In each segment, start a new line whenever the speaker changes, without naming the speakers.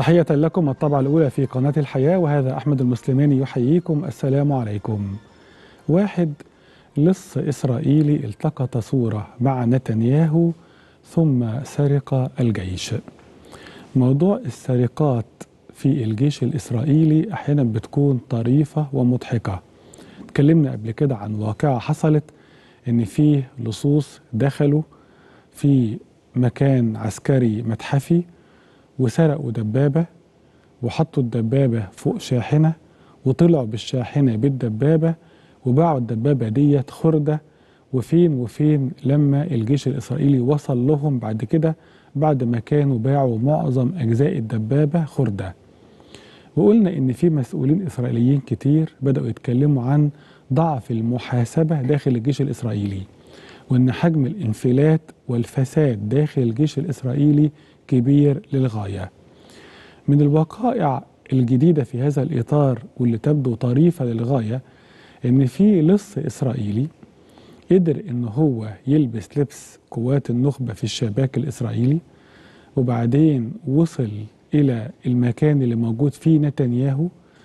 تحية لكم الطبعة الأولى في قناة الحياة وهذا أحمد المسلماني يحييكم السلام عليكم واحد لص إسرائيلي التقط صورة مع نتنياهو ثم سرق الجيش موضوع السرقات في الجيش الإسرائيلي أحيانا بتكون طريفة ومضحكة اتكلمنا قبل كده عن واقعة حصلت إن فيه لصوص دخلوا في مكان عسكري متحفي وسرقوا دبابة وحطوا الدبابة فوق شاحنة وطلعوا بالشاحنة بالدبابة وباعوا الدبابة ديت خردة وفين وفين لما الجيش الإسرائيلي وصل لهم بعد كده بعد ما كانوا باعوا معظم أجزاء الدبابة خردة وقلنا إن في مسؤولين إسرائيليين كتير بدأوا يتكلموا عن ضعف المحاسبة داخل الجيش الإسرائيلي وإن حجم الانفلات والفساد داخل الجيش الإسرائيلي كبير للغاية من الوقائع الجديدة في هذا الإطار واللي تبدو طريفة للغاية إن في لص إسرائيلي قدر إن هو يلبس لبس قوات النخبة في الشباك الإسرائيلي وبعدين وصل إلى المكان اللي موجود فيه نتنياهو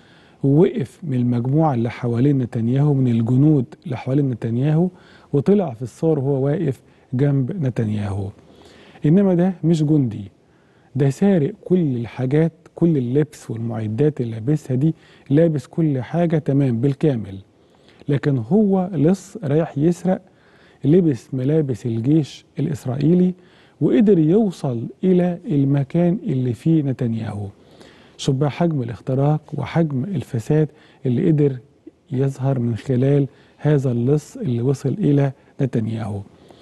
ووقف من المجموعة اللي حوالين نتنياهو من الجنود اللي حوالين نتنياهو وطلع في الصور وهو واقف جنب نتنياهو إنما ده مش جندي ده سارق كل الحاجات كل اللبس والمعدات اللي لابسها دي لابس كل حاجة تمام بالكامل لكن هو لص رايح يسرق لبس ملابس الجيش الإسرائيلي وقدر يوصل إلى المكان اللي فيه نتنياهو شوف بقى حجم الاختراق وحجم الفساد اللي قدر يظهر من خلال هذا اللص اللي وصل إلى نتنياهو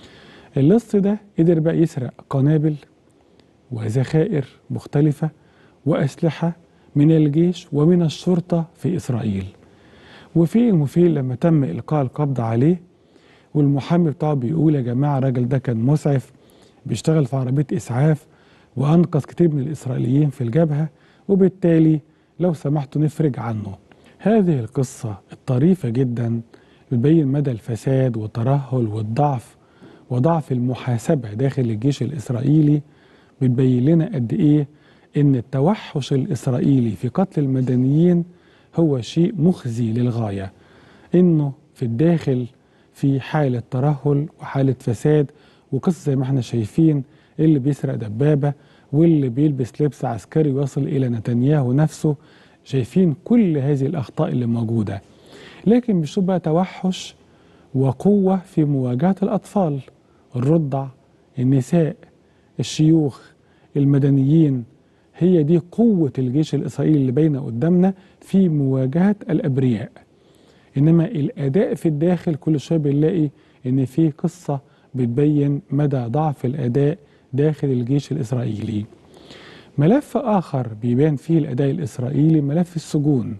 اللص ده قدر بقى يسرق قنابل وذخائر مختلفة وأسلحة من الجيش ومن الشرطة في إسرائيل وفي المفيد لما تم إلقاء القبض عليه والمحامي بتاعه بيقول يا جماعة الراجل ده كان مسعف بيشتغل في عربية إسعاف وأنقذ كتير من الإسرائيليين في الجبهة وبالتالي لو سمحتوا نفرج عنه هذه القصة الطريفة جدا بتبين مدى الفساد والترهل والضعف وضعف المحاسبة داخل الجيش الإسرائيلي بتبين لنا قد إيه إن التوحش الإسرائيلي في قتل المدنيين هو شيء مخزي للغاية إنه في الداخل في حالة ترهل وحالة فساد وقصة زي ما احنا شايفين اللي بيسرق دبابة واللي بيلبس لبس عسكري ويصل إلى نتنياهو نفسه شايفين كل هذه الأخطاء اللي موجودة لكن بيشوف بقى توحش وقوة في مواجهة الأطفال الرضع النساء الشيوخ المدنيين هي دي قوة الجيش الإسرائيلي اللي باينة قدامنا في مواجهة الأبرياء إنما الأداء في الداخل كل شوية بنلاقي إن في قصة بتبين مدى ضعف الأداء داخل الجيش الإسرائيلي ملف آخر بيبان فيه الأداء الإسرائيلي ملف السجون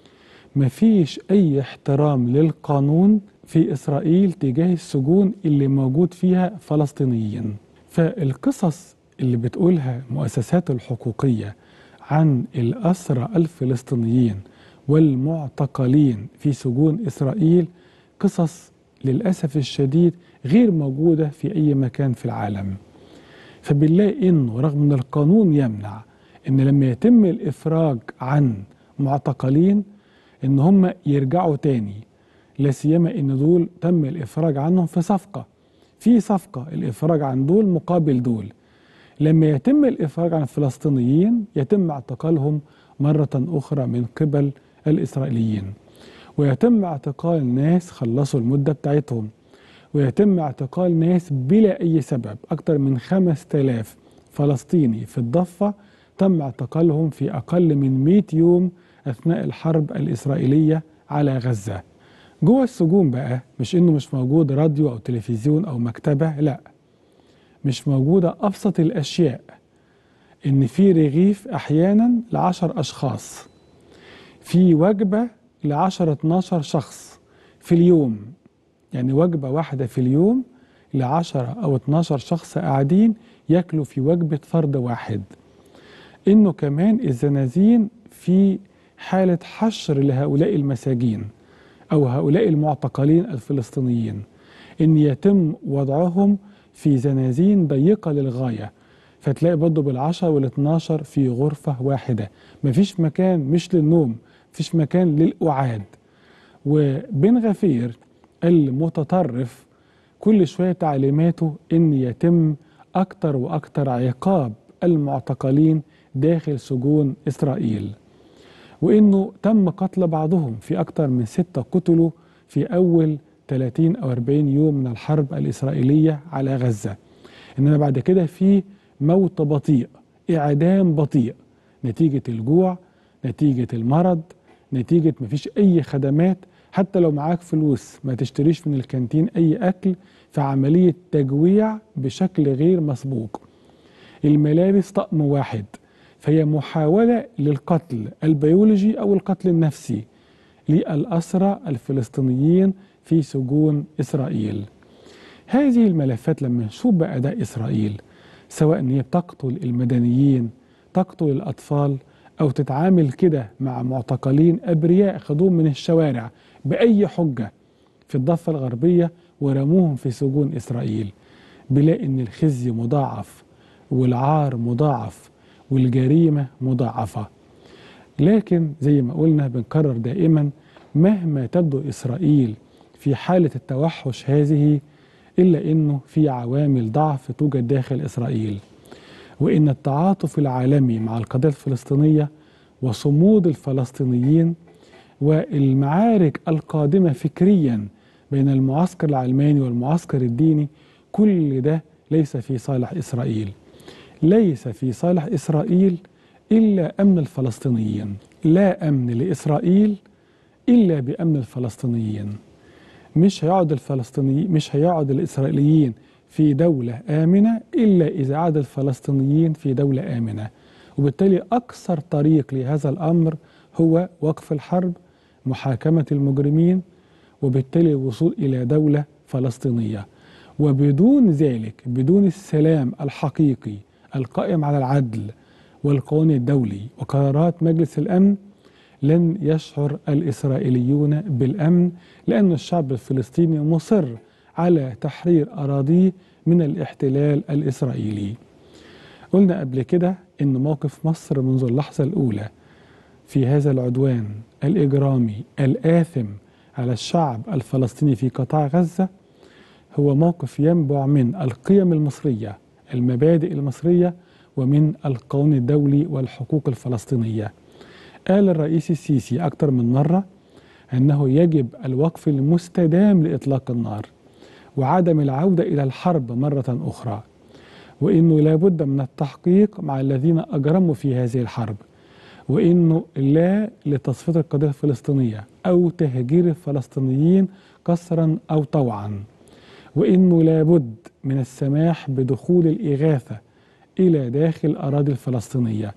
مفيش أي احترام للقانون في إسرائيل تجاه السجون اللي موجود فيها فلسطينيين فالقصص اللي بتقولها المؤسسات الحقوقية عن الأسرى الفلسطينيين والمعتقلين في سجون إسرائيل قصص للأسف الشديد غير موجودة في أي مكان في العالم فبنلاقي إنه رغم أن القانون يمنع إن لما يتم الإفراج عن معتقلين إن هم يرجعوا تاني لا سيما إن دول تم الإفراج عنهم في صفقة في صفقة الإفراج عن دول مقابل دول لما يتم الإفراج عن الفلسطينيين يتم اعتقالهم مرة أخرى من قبل الإسرائيليين ويتم اعتقال ناس خلصوا المدة بتاعتهم ويتم اعتقال ناس بلا أي سبب أكثر من خمس تلاف فلسطيني في الضفة تم اعتقالهم في أقل من 100 يوم أثناء الحرب الإسرائيلية على غزة جوه السجون بقى مش إنه مش موجود راديو أو تلفزيون أو مكتبة لا مش موجودة أبسط الأشياء إن في رغيف أحيانا لعشر أشخاص في وجبة لعشر 12 شخص في اليوم يعني وجبة واحدة في اليوم لعشرة أو 12 شخص قاعدين ياكلوا في وجبة فرد واحد إنه كمان الزنازين في حالة حشر لهؤلاء المساجين أو هؤلاء المعتقلين الفلسطينيين إن يتم وضعهم في زنازين ضيقة للغاية فتلاقي برضه بالعشرة والاتناشر في غرفة واحدة مفيش مكان مش للنوم مفيش مكان للأعاد وبن غفير المتطرف كل شوية تعليماته إن يتم أكتر وأكتر عقاب المعتقلين داخل سجون إسرائيل وإنه تم قتل بعضهم في أكتر من ستة قتلوا في أول 30 أو 40 يوم من الحرب الإسرائيلية على غزة إنما بعد كده في موت بطيء إعدام بطيء نتيجة الجوع نتيجة المرض نتيجة مفيش أي خدمات حتى لو معاك فلوس ما تشتريش من الكانتين أي أكل في عملية تجويع بشكل غير مسبوق الملابس طقم واحد فهي محاولة للقتل البيولوجي أو القتل النفسي للأسرى الفلسطينيين في سجون إسرائيل هذه الملفات لما نشوف بأداء إسرائيل سواء أن هي بتقتل المدنيين تقتل الأطفال أو تتعامل كده مع معتقلين أبرياء خدوهم من الشوارع بأي حجة في الضفة الغربية ورموهم في سجون إسرائيل بلاقي أن الخزي مضاعف والعار مضاعف والجريمة مضاعفة لكن زي ما قلنا بنكرر دائما مهما تبدو إسرائيل في حالة التوحش هذه إلا أنه في عوامل ضعف توجد داخل إسرائيل وإن التعاطف العالمي مع القضية الفلسطينية وصمود الفلسطينيين والمعارك القادمة فكريا بين المعسكر العلماني والمعسكر الديني كل ده ليس في صالح إسرائيل ليس في صالح إسرائيل إلا أمن الفلسطينيين لا أمن لإسرائيل إلا بأمن الفلسطينيين مش هيقعد الفلسطينيين مش هيقعد الإسرائيليين في دولة آمنة إلا إذا عاد الفلسطينيين في دولة آمنة وبالتالي أكثر طريق لهذا الأمر هو وقف الحرب محاكمة المجرمين وبالتالي الوصول إلى دولة فلسطينية وبدون ذلك بدون السلام الحقيقي القائم على العدل والقانون الدولي وقرارات مجلس الأمن لن يشعر الإسرائيليون بالأمن لأن الشعب الفلسطيني مصر على تحرير أراضيه من الاحتلال الإسرائيلي قلنا قبل كده أن موقف مصر منذ اللحظة الأولى في هذا العدوان الإجرامي الآثم على الشعب الفلسطيني في قطاع غزة هو موقف ينبع من القيم المصرية المبادئ المصرية ومن القانون الدولي والحقوق الفلسطينية قال الرئيس السيسي أكثر من مرة أنه يجب الوقف المستدام لإطلاق النار وعدم العودة إلى الحرب مرة أخرى وإنه لابد من التحقيق مع الذين أجرموا في هذه الحرب وإنه لا لتصفية القضية الفلسطينية أو تهجير الفلسطينيين قسرا أو طوعا وإنه لابد من السماح بدخول الإغاثة إلى داخل الأراضي الفلسطينية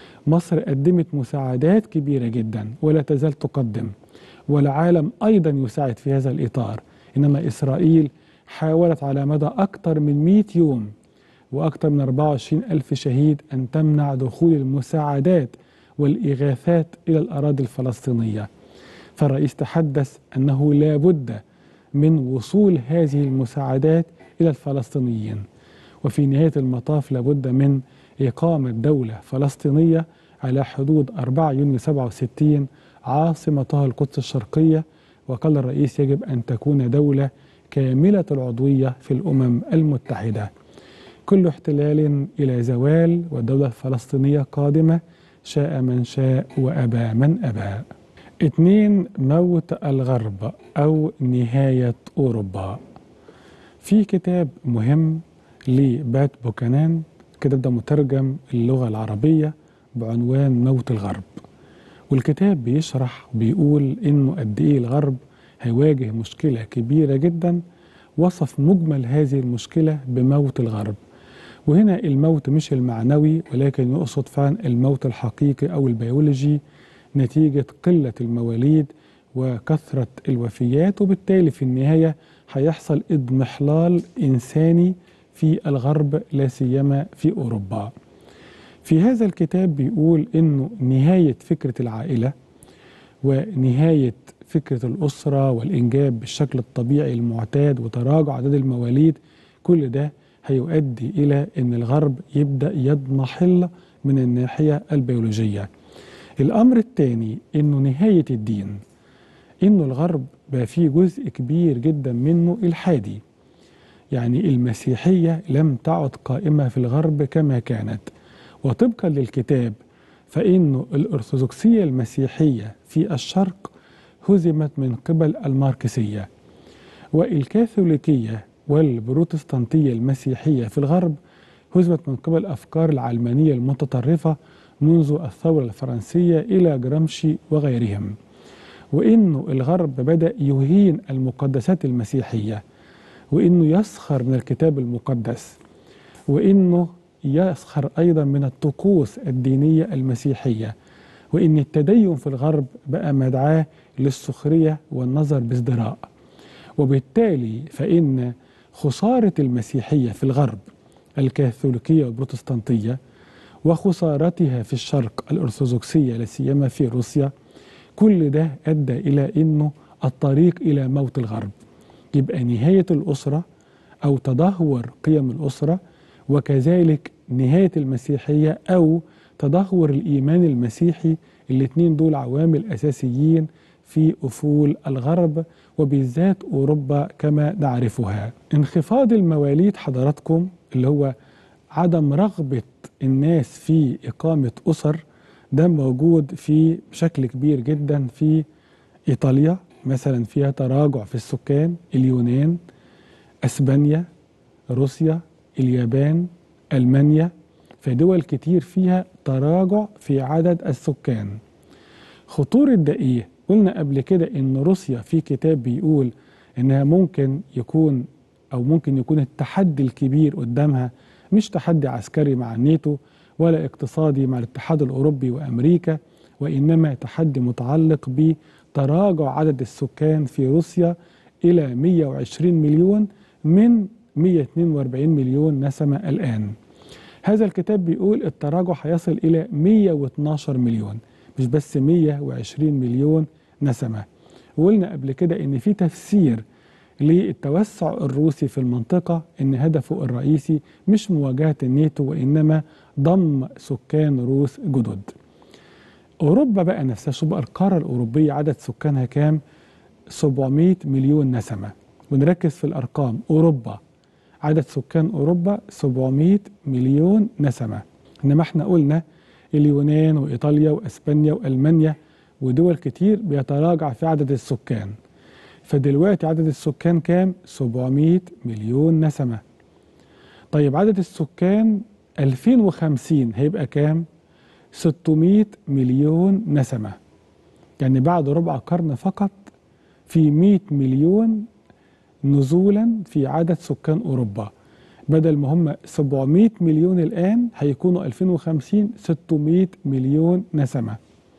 مصر قدمت مساعدات كبيرة جدا ولا تزال تقدم والعالم أيضا يساعد في هذا الإطار إنما إسرائيل حاولت على مدى أكثر من 100 يوم وأكثر من 24 ألف شهيد أن تمنع دخول المساعدات والإغاثات إلى الأراضي الفلسطينية فالرئيس تحدث أنه لا بد من وصول هذه المساعدات إلى الفلسطينيين وفي نهاية المطاف لابد من إقامة دولة فلسطينية على حدود 4 يونيو 67 عاصمتها القدس الشرقية وقال الرئيس يجب أن تكون دولة كاملة العضوية في الأمم المتحدة كل احتلال إلى زوال والدولة الفلسطينية قادمة شاء من شاء وأبى من أبى اتنين موت الغرب أو نهاية أوروبا في كتاب مهم لبات بوكانان الكتاب ده مترجم اللغة العربية بعنوان موت الغرب والكتاب بيشرح بيقول إنه قد إيه الغرب هيواجه مشكلة كبيرة جدا وصف مجمل هذه المشكلة بموت الغرب وهنا الموت مش المعنوي ولكن يقصد فعلا الموت الحقيقي أو البيولوجي نتيجة قلة المواليد وكثرة الوفيات وبالتالي في النهاية هيحصل اضمحلال إنساني في الغرب لا سيما في أوروبا في هذا الكتاب بيقول إنه نهاية فكرة العائلة ونهاية فكرة الأسرة والإنجاب بالشكل الطبيعي المعتاد وتراجع عدد المواليد كل ده هيؤدي إلى أن الغرب يبدأ يضمحل من الناحية البيولوجية الأمر الثاني أنه نهاية الدين أنه الغرب بقى فيه جزء كبير جدا منه الحادي يعني المسيحية لم تعد قائمة في الغرب كما كانت وطبقا للكتاب فإن الأرثوذكسية المسيحية في الشرق هزمت من قبل الماركسية والكاثوليكية والبروتستانتية المسيحية في الغرب هزمت من قبل الأفكار العلمانية المتطرفة منذ الثورة الفرنسية إلى جرامشي وغيرهم وإنه الغرب بدأ يهين المقدسات المسيحية وإنه يسخر من الكتاب المقدس وإنه يسخر أيضا من الطقوس الدينية المسيحية وإن التدين في الغرب بقى مدعاة للسخرية والنظر بازدراء وبالتالي فإن خسارة المسيحية في الغرب الكاثوليكية والبروتستانتية وخسارتها في الشرق الأرثوذكسية لا سيما في روسيا كل ده أدى إلى أنه الطريق إلى موت الغرب يبقى نهاية الأسرة أو تدهور قيم الأسرة وكذلك نهاية المسيحية أو تدهور الإيمان المسيحي الاثنين دول عوامل أساسيين في أفول الغرب وبالذات أوروبا كما نعرفها انخفاض المواليد حضراتكم اللي هو عدم رغبة الناس في إقامة أسر ده موجود في بشكل كبير جدا في إيطاليا مثلا فيها تراجع في السكان اليونان أسبانيا روسيا اليابان ألمانيا في دول كتير فيها تراجع في عدد السكان خطورة ده إيه؟ قلنا قبل كده إن روسيا في كتاب بيقول إنها ممكن يكون أو ممكن يكون التحدي الكبير قدامها مش تحدي عسكري مع الناتو ولا اقتصادي مع الاتحاد الأوروبي وأمريكا وإنما تحدي متعلق بتراجع عدد السكان في روسيا إلى 120 مليون من 142 مليون نسمة الآن هذا الكتاب بيقول التراجع هيصل إلى 112 مليون مش بس 120 مليون نسمة وقلنا قبل كده إن في تفسير للتوسع الروسي في المنطقة إن هدفه الرئيسي مش مواجهة الناتو وإنما ضم سكان روس جدد أوروبا بقى نفسها شو بقى القارة الأوروبية عدد سكانها كام 700 مليون نسمة ونركز في الأرقام أوروبا عدد سكان أوروبا 700 مليون نسمة إنما احنا قلنا اليونان وإيطاليا وأسبانيا وألمانيا ودول كتير بيتراجع في عدد السكان فدلوقتي عدد السكان كام 700 مليون نسمة طيب عدد السكان 2050 هيبقى كام 600 مليون نسمة يعني بعد ربع قرن فقط في 100 مليون نزولا في عدد سكان أوروبا بدل ما هم 700 مليون الآن هيكونوا 2050 600 مليون نسمة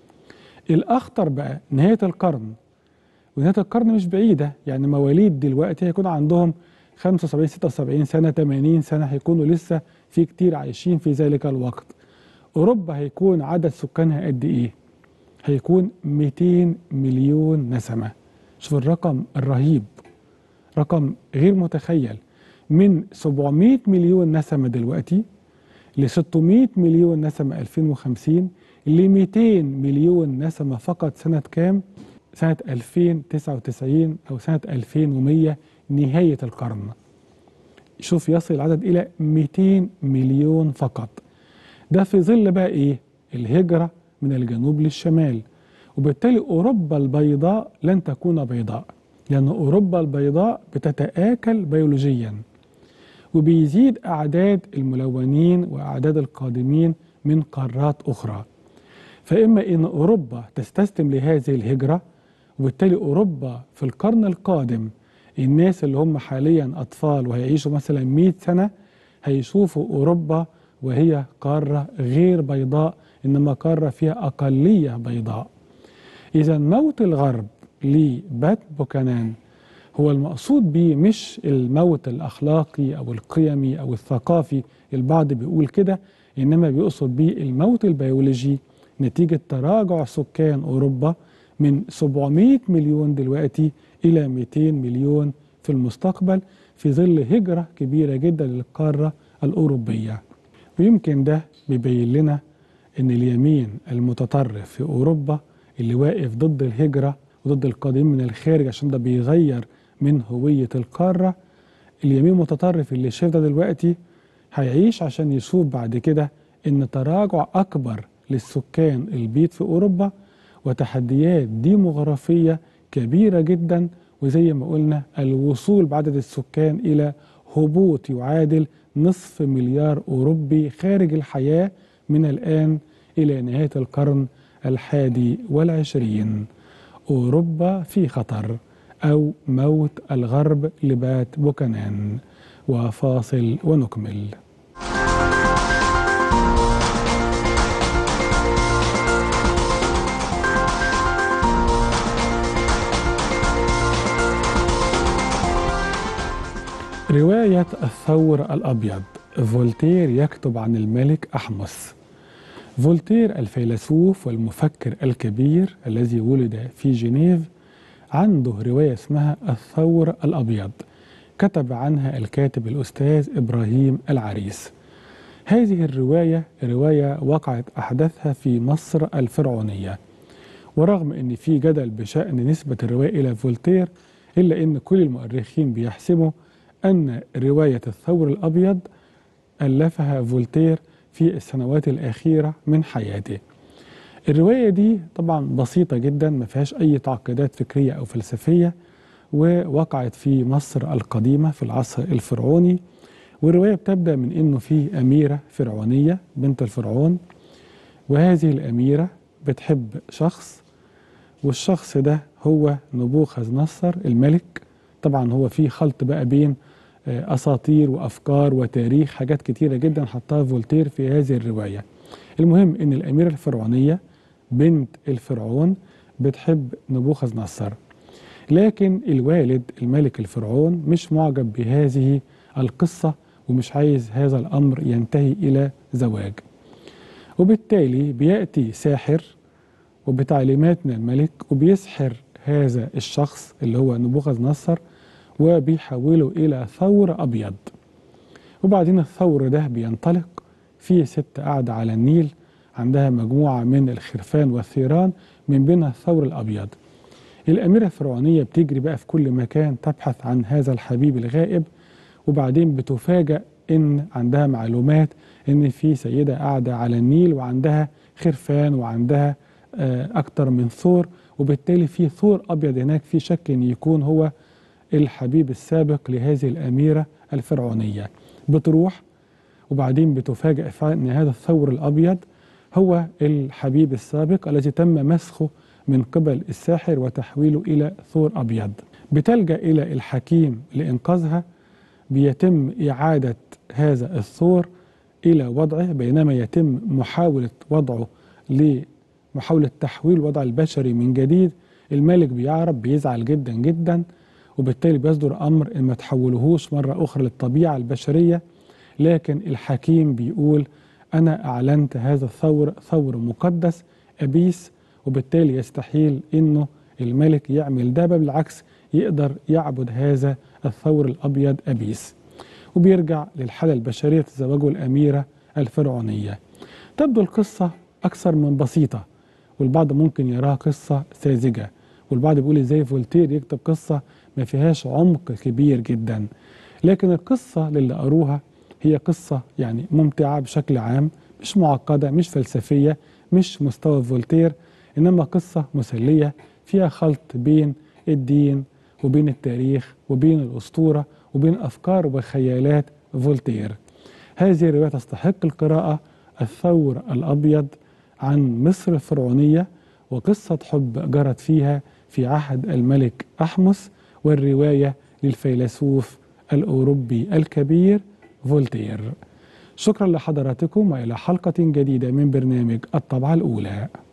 الأخطر بقى نهاية القرن ونهاية القرن مش بعيدة يعني مواليد دلوقتي هيكون عندهم 75 76 سنة 80 سنة هيكونوا لسه في كتير عايشين في ذلك الوقت أوروبا هيكون عدد سكانها قد إيه؟ هيكون 200 مليون نسمة شوف الرقم الرهيب رقم غير متخيل من 700 مليون نسمة دلوقتي ل 600 مليون نسمة 2050 ل 200 مليون نسمة فقط سنة كام؟ سنة 2099 أو سنة 2100 نهاية القرن شوف يصل العدد إلى 200 مليون فقط ده في ظل بقى إيه؟ الهجرة من الجنوب للشمال وبالتالي أوروبا البيضاء لن تكون بيضاء لأن أوروبا البيضاء بتتآكل بيولوجيا وبيزيد أعداد الملونين وأعداد القادمين من قارات أخرى فإما أن أوروبا تستسلم لهذه الهجرة وبالتالي أوروبا في القرن القادم الناس اللي هم حاليا أطفال وهيعيشوا مثلا 100 سنة هيشوفوا أوروبا وهي قارة غير بيضاء إنما قارة فيها أقلية بيضاء إذا موت الغرب لبات بوكانان هو المقصود به مش الموت الأخلاقي أو القيمي أو الثقافي البعض بيقول كده إنما بيقصد به الموت البيولوجي نتيجة تراجع سكان أوروبا من 700 مليون دلوقتي إلى 200 مليون في المستقبل في ظل هجرة كبيرة جدا للقارة الأوروبية ويمكن ده بيبين لنا أن اليمين المتطرف في أوروبا اللي واقف ضد الهجرة وضد القادمين من الخارج عشان ده بيغير من هوية القارة اليمين المتطرف اللي شايف ده دلوقتي هيعيش عشان يشوف بعد كده ان تراجع اكبر للسكان البيت في اوروبا وتحديات ديموغرافيه كبيره جدا وزي ما قلنا الوصول بعدد السكان الى هبوط يعادل نصف مليار اوروبي خارج الحياه من الان الى نهايه القرن الحادي والعشرين اوروبا في خطر او موت الغرب لبات بوكانان وفاصل ونكمل رواية الثور الأبيض فولتير يكتب عن الملك أحمس فولتير الفيلسوف والمفكر الكبير الذي ولد في جنيف عنده رواية اسمها الثور الأبيض كتب عنها الكاتب الأستاذ إبراهيم العريس هذه الرواية رواية وقعت أحداثها في مصر الفرعونية ورغم أن في جدل بشأن نسبة الرواية إلى فولتير إلا أن كل المؤرخين بيحسبوا أن رواية الثور الأبيض ألفها فولتير في السنوات الأخيرة من حياته الرواية دي طبعا بسيطة جدا ما فيهاش أي تعقيدات فكرية أو فلسفية ووقعت في مصر القديمة في العصر الفرعوني والرواية بتبدأ من أنه في أميرة فرعونية بنت الفرعون وهذه الأميرة بتحب شخص والشخص ده هو نبوخذ نصر الملك طبعا هو في خلط بقى بين أساطير وأفكار وتاريخ حاجات كتيرة جدا حطها فولتير في هذه الرواية المهم أن الأميرة الفرعونية بنت الفرعون بتحب نبوخذ نصر لكن الوالد الملك الفرعون مش معجب بهذه القصة ومش عايز هذا الأمر ينتهي إلى زواج وبالتالي بيأتي ساحر وبتعليمات من الملك وبيسحر هذا الشخص اللي هو نبوخذ نصر وبيحوله إلى ثور أبيض وبعدين الثور ده بينطلق في ست قاعدة على النيل عندها مجموعة من الخرفان والثيران من بينها الثور الأبيض الأميرة الفرعونية بتجري بقى في كل مكان تبحث عن هذا الحبيب الغائب وبعدين بتفاجأ إن عندها معلومات إن في سيدة قاعدة على النيل وعندها خرفان وعندها أكتر من ثور وبالتالي في ثور أبيض هناك في شك إن يكون هو الحبيب السابق لهذه الأميرة الفرعونية بتروح وبعدين بتفاجأ ان هذا الثور الأبيض هو الحبيب السابق الذي تم مسخه من قبل الساحر وتحويله إلى ثور أبيض بتلجأ إلى الحكيم لإنقاذها بيتم إعادة هذا الثور إلى وضعه بينما يتم محاولة وضعه لمحاولة تحويل الوضع البشري من جديد الملك بيعرف بيزعل جدا جدا وبالتالي بيصدر أمر إن ما تحولهوش مرة أخرى للطبيعة البشرية لكن الحكيم بيقول أنا أعلنت هذا الثور ثور مقدس أبيس وبالتالي يستحيل إنه الملك يعمل ده بالعكس يقدر يعبد هذا الثور الأبيض أبيس وبيرجع للحالة البشرية تزوجه الأميرة الفرعونية تبدو القصة أكثر من بسيطة والبعض ممكن يراها قصة ساذجة والبعض بيقول ازاي فولتير يكتب قصة ما فيهاش عمق كبير جدا لكن القصة للي قروها هي قصة يعني ممتعة بشكل عام مش معقدة مش فلسفية مش مستوى فولتير إنما قصة مسلية فيها خلط بين الدين وبين التاريخ وبين الأسطورة وبين أفكار وخيالات فولتير هذه الرواية تستحق القراءة الثور الأبيض عن مصر الفرعونية وقصة حب جرت فيها في عهد الملك أحمس والرواية للفيلسوف الأوروبي الكبير فولتير شكرا لحضراتكم وإلى حلقة جديدة من برنامج الطبعة الأولى